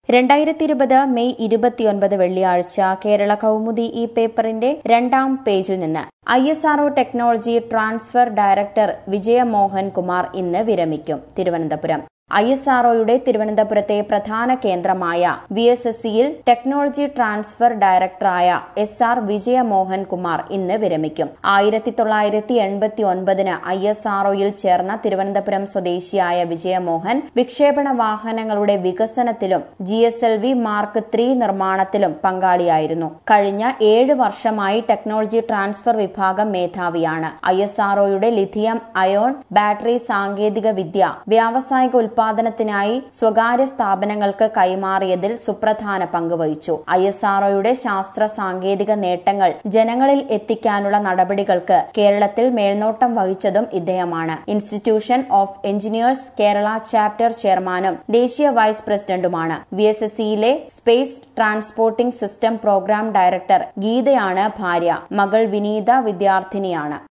രണ്ടായിരത്തി ഇരുപത് മെയ് ഇരുപത്തിയൊൻപത് വെള്ളിയാഴ്ച കേരള കൗമുദി ഈ പേപ്പറിന്റെ രണ്ടാം പേജിൽ നിന്ന് I S R O technology transfer director Vijayamohan Kumar ഇന്ന് വിരമിക്കും തിരുവനന്തപുരം ഐ എസ് ആർഒയുടെ തിരുവനന്തപുരത്തെ പ്രധാന കേന്ദ്രമായ വി എസ് എസ് സിയിൽ ടെക്നോളജി ട്രാൻസ്ഫർ ഡയറക്ടറായ എസ് ആർ വിജയമോഹൻ കുമാർ ഇന്ന് വിരമിക്കും ആയിരത്തി തൊള്ളായിരത്തി എൺപത്തി ഒൻപതിന് ഐ എസ് ആർഒയിൽ ചേർന്ന തിരുവനന്തപുരം സ്വദേശിയായ വിജയമോഹൻ വിക്ഷേപണ വാഹനങ്ങളുടെ വികസനത്തിലും G S L V mark three നിർമ്മാണത്തിലും പങ്കാളിയായിരുന്നു കഴിഞ്ഞ ഏഴ് വർഷമായി ടെക്നോളജി ട്രാൻസ്ഫർ വിഭാഗം മേധാവിയാണ് ഐ എസ് ആർഒയുടെ ലിഥിയം അയോൺ ബാറ്ററി സാങ്കേതിക വിദ്യ വ്യാവസായിക ഉൽപാദനത്തിനായി സ്വകാര്യ സ്ഥാപനങ്ങൾക്ക് കൈമാറിയതിൽ സുപ്രധാന പങ്ക് വഹിച്ചു ഐ എസ് ആർഒയുടെ ശാസ്ത്ര സാങ്കേതിക നേട്ടങ്ങൾ ജനങ്ങളിൽ എത്തിക്കാനുള്ള നടപടികൾക്ക് കേരളത്തിൽ മേൽനോട്ടം വഹിച്ചതും ഇദ്ദേഹമാണ് institution of engineers Kerala chapter ചെയർമാനും ദേശീയ വൈസ് പ്രസിഡന്റുമാണ് വി എസ് എസ് സിയിലെ space transporting system program director ഗീതയാണ് ഭാര്യ മകൾ വിനീത വിദ്യാർത്ഥിനിയാണ്